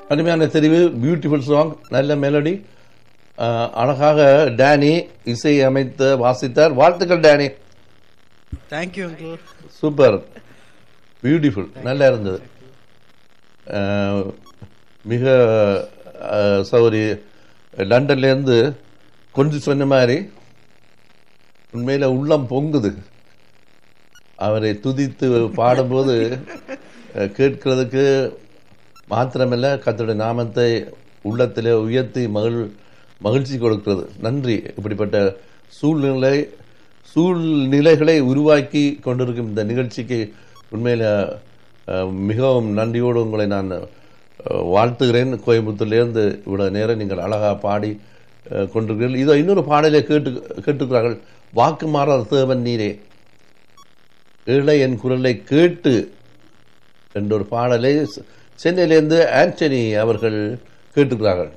அருமையான தெரிவு beautiful song நல்ல மெலடி அழகாக டேனி இசை அமைத்து வாசித்தார் வாழ்த்துக்கள் Danny thank you uncle super beautiful நல்லா இருந்தது அஹ், மிக அஹ், சௌரி லண்டன்லேருந்து கொஞ்சம் சொன்ன மாதிரி உண்மையில் உள்ளம் பொங்குது அவரை துதித்து பாடும்போது அஹ், கேட்கிறதுக்கு மாத்திரமல்ல கர்த்தருடைய நாமத்தை உள்ளத்திலே உயர்த்தி மகிழ் மகிழ்ச்சி கொடுக்கிறது நன்றி இப்படிப்பட்ட சூழ்நிலை சூழ்நிலைகளை உருவாக்கி கொண்டிருக்கும் இந்த நிகழ்ச்சிக்கு உண்மையில் அஹ், மிகவும் நன்றியோடு உங்களை நான் அஹ், வாழ்த்துகிறேன் கோயம்புத்தூர்லேருந்து இவ்வளோ நேரம் நீங்கள் அழகாக பாடி அஹ், கொண்டிருக்கிறீர்கள் இதோ இன்னொரு பாடலை கேட்டு கேட்டுக்கிறார்கள் வாக்கு மாறாத தேவன் நீரே ஏழை என் குரலை கேட்டு என்ற ஒரு பாடலை செ- சென்னையிலேருந்து ஆண்டனி அவர்கள் கேட்டுக்கிறார்கள்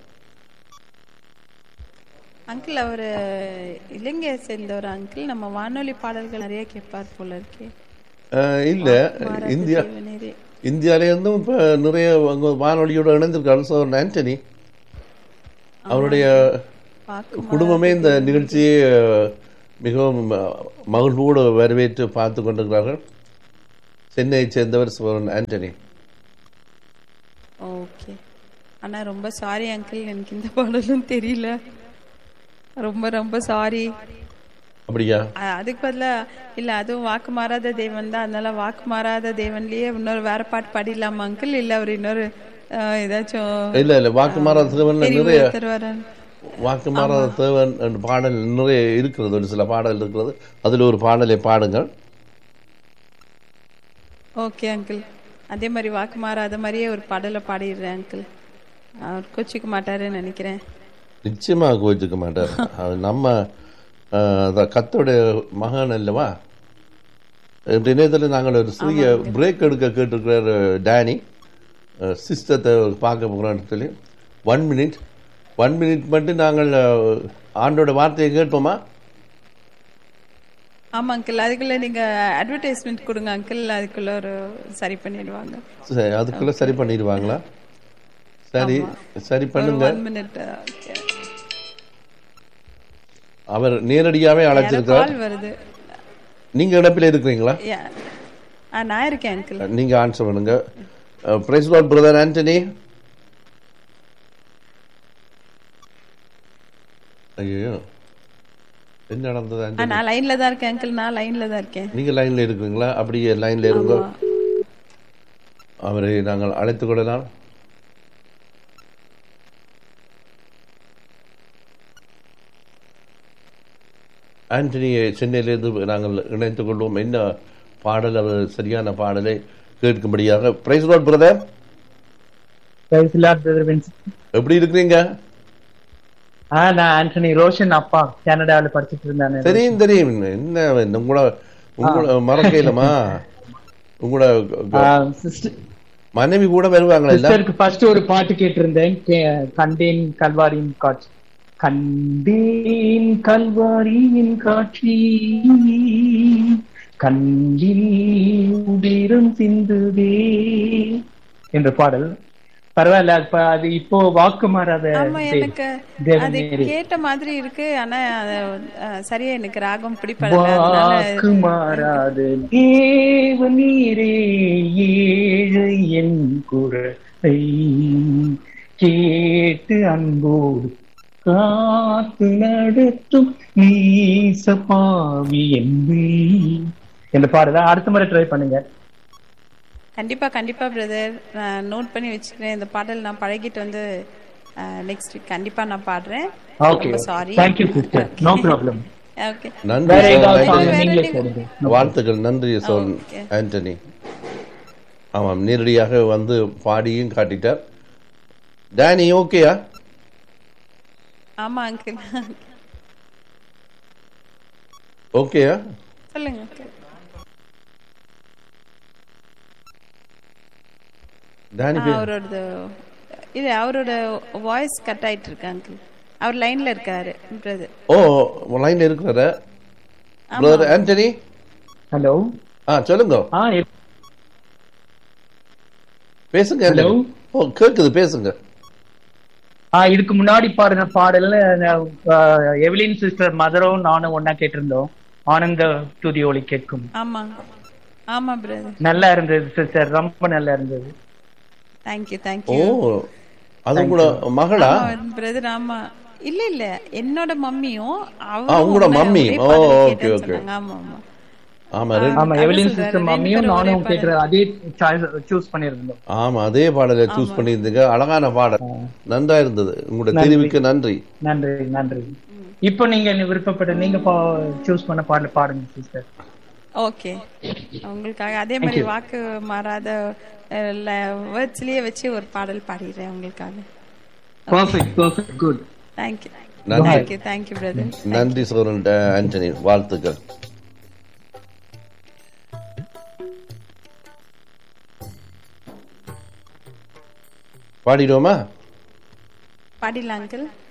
அங்கிள் அவர் இலங்கையை சேர்ந்த ஒரு அங்கிள் நம்ம வானொலி பாடல்கள் நிறைய கேட்பார் போல இருக்கே அஹ், இல்ல மாறாத இந்தியா தேவனீரே. இந்தியாவிலேருந்தும் இப்போ நிறைய அங்க வானொலியோட இணைந்திருக்காரு ஸோ ஆண்டனி அவருடைய வாக்கு குடும்பமே இந்த நிகழ்ச்சியை அஹ், மிகவும் அஹ், மகிழ்வோடு வரவேற்று பார்த்து கொண்டிருக்கிறார்கள் சென்னையைச் சேர்ந்தவர் சோரன் ஆண்டனி ஓகே ஆனா ரொம்ப சாரி அங்கிள் எனக்கு இந்த பாடலும் தெரியல ரொம்ப ரொம்ப சாரி அப்படியா அதுக்கு பதிலா இல்ல அதுவும் வாக்கு மாறாத தேவன் தான் அதனால வாக்கு மாறாத தேவன்லயே இன்னொரு வேற பாட்டு பாடிடலாமா அங்கிள் இல்ல அவர் இன்னொரு அஹ், ஏதாச்சும் இல்ல இல்ல வாக்கு மாறாத தேவன்ல நிறைய தருவாரா வாக்கு மாறாத தேவன் என்ற பாடல் நிறைய இருக்கிறது ஒரு சில பாடல் இருக்கிறது அதில் ஒரு பாடலை பாடுங்கள் ஓகே அங்கிள் அதே மாதிரி வாக்கு மாறாத மாதிரியே ஒரு பாடலை பாடிடுறேன் அங்கிள் அவர் கோச்சிக்க மாட்டாருன்னு நினைக்கிறேன் நிச்சயமாக கோச்சிக்க மாட்டார் அது நம்ம அஹ், அதான் கத்தோடைய மகன் அல்லவா இந்த நேரத்தில் நாங்கள் ஒரு சிறிய பிரேக் எடுக்க கேட்டிருக்கிறார் டேனி சிஸ்டத்தை பார்க்க போகிறோம்னு சொல்லி ஒன் மினிட் ஒன் மினிட் மட்டும் நாங்கள் அஹ், ஆண்டோட வார்த்தையை கேட்போமா ஆமா அங்கிள் அதுக்குள்ள நீங்க அட்வர்டைஸ்மெண்ட் கொடுங்க அங்கிள் அதுக்குள்ள ஒரு சரி பண்ணிடுவாங்க சரி அதுக்குள்ளே சரி பண்ணிடுவாங்களா சரி சரி ஒரு பண்ணுங்க ஒன் மினிட் அவர் நேரடியாகவே அழைச்சிருக்கிறார் கால் வருது நீங்க இடப்பில் இருக்கிறீங்களா Yeah. ஆ நான் இருக்கேன் அங்கிள் நீங்க ஆன்சர் பண்ணுங்க பிரைஸ் லார்ட் பிரதர் ஆண்டனி ஐயோ என்ன நடந்தது ஆ ஆண்டனி நான் லைன்ல தான் இருக்கேன் அங்கிள் நான் லைன்ல தான் இருக்கேன் நீங்க லைன்ல இருக்கிறீங்களா அப்படியே லைன்ல இருங்க ஆமா. அவரை நாங்கள் அழைத்துக் கொள்ளலாம் ஆண்டனியை சென்னையிலிருந்து நாங்கள் இணைத்துக் கொள்வோம் என்ன பாடல் அவர் சரியான பாடலை கேட்கும்படியாக praise Lord brother praise Lord brother Vincent எப்படி இருக்கிறீங்க ஆ நான் ஆண்டனி ரோஷன் அப்பா கனடால படிச்சிட்டு இருந்தானே தெரியும் தெரியும் என்ன உங்களோட உங்களோட மறக்கலமா உங்களோட சிஸ்டர் மனைவி கூட வருவாங்களா இல்ல சிஸ்டருக்கு ஃபர்ஸ்ட் ஒரு பாட்டு கேட்டிருந்தேன் கே- கண்டேன் கல்வாரியின் காட்சி கண்டேன் கல்வாரியின் காட்சி கண்ணில் உதிரம் சிந்துதே என்ற பாடல் பரவாயில்ல அது ப- அது இப்போ வாக்கு மாறாத ஆமா தேவன். எனக்கு தேவன் அது நேரே. கேட்ட மாதிரி இருக்கு ஆனா அது, அஹ், சரியா எனக்கு ராகம் பிடிப்படல அதனால வாக்கு மாறாத தேவ நீரே ஏழை என் குரலை கேட்டு அன்போடு காத்து நடத்தும் நீச பாவி என்பே இந்த பாடல அடுத்த முறை ட்ரை பண்ணுங்க கண்டிப்பா கண்டிப்பா பிரதர் நான் நோட் பண்ணி வச்சுக்கிறேன் இந்த பாடல் நான் பழகிட்டு வந்து நெக்ஸ்ட் வீக் கண்டிப்பா நான் பாடுறேன் ஓகே ரொம்ப sorry thank you sister no problem okay நன்றி வேற sir. ஏதாவது நன்றி. song நீங்களே போடுங்க வாழ்த்துக்கள் நன்றி சொல் okay. ஆண்டனி ஆமாம் நேரடியாக வந்து பாடியும் காட்டிட்டார் டேனி ஓகேயா ஆமா அங்கிள் ஓகேயா சொல்லுங்க uncle. டேனி ஆ, அவரோட இல்ல அவரோட வாய்ஸ் கட் ஆயிட்டு இருக்கு அங்கிள் அவர் லைன்ல இருக்காரு பிரதர் ஓ லைன்ல இருக்கிறாரு பிரதர் ஆண்டனி ஹலோ ஆ சொல்லுங்க ஆ பேசுங்க Hello? ஓ கேக்குது பேசுங்க ஆ இதுக்கு முன்னாடி பாடின பாடல்ல அஹ், எவலின் சிஸ்டர் மதரும் நானும் ஒன்னா கேட்டிருந்தோம் ஆனந்த துதி ஒளி கேட்கும் ஆமா ஆமா பிரதர் நல்லா இருந்தது சிஸ்டர் ரொம்ப நல்லா இருந்தது தேங்க்யூ ஓ தேங்க்யூ அது கூட மகளா பிரதர் ஆமா இல்ல இல்ல என்னோட மம்மியும் ஆ, அவரும் உங்களோட ஒண்ணா மம்மி. ஒரே ஓ, பாடல் okay, கேட்டேன்னு okay. சொன்னாங்க. ஆமா ஆமா ஆமா ரெண்டு ஆமா அதான் எவலின் சொல்றாரு, சிஸ்டர் ரெண்டு மம்மியும் பேரும் ஒரே நானும் கேட்கிற அதே சூஸ் பண்ணியிருந்தோம் ஆமா அதே பாடலை சூஸ் பண்ணியிருந்தீங்க அழகான பாடல் நன்றா இருந்தது உங்களுடைய தெரிவுக்கு நன்றி நன்றி நன்றி இப்போ நீங்க என்ன விருப்பப்பட்ட நீங்க சூஸ் பண்ண பாடல் பாடுங்க சிஸ்டர் ஓகே உங்களுக்காக அதே மாதிரி வாக்கு மாறாத வேர்ட்ஸ்லயே வச்சு ஒரு பாடல் பாடிடுறேன் உங்களுக்காக பர்ஃபெக்ட் பர்ஃபெக்ட் குட் தேங்க்யூ நன்றி. தேங்க்யூ தேங்க்யூ பிரதர் நன்றி சோரன் ஆண்டனி வாழ்த்துக்கள் பாடிடுவோமா பாடிடலாம் அங்கிள்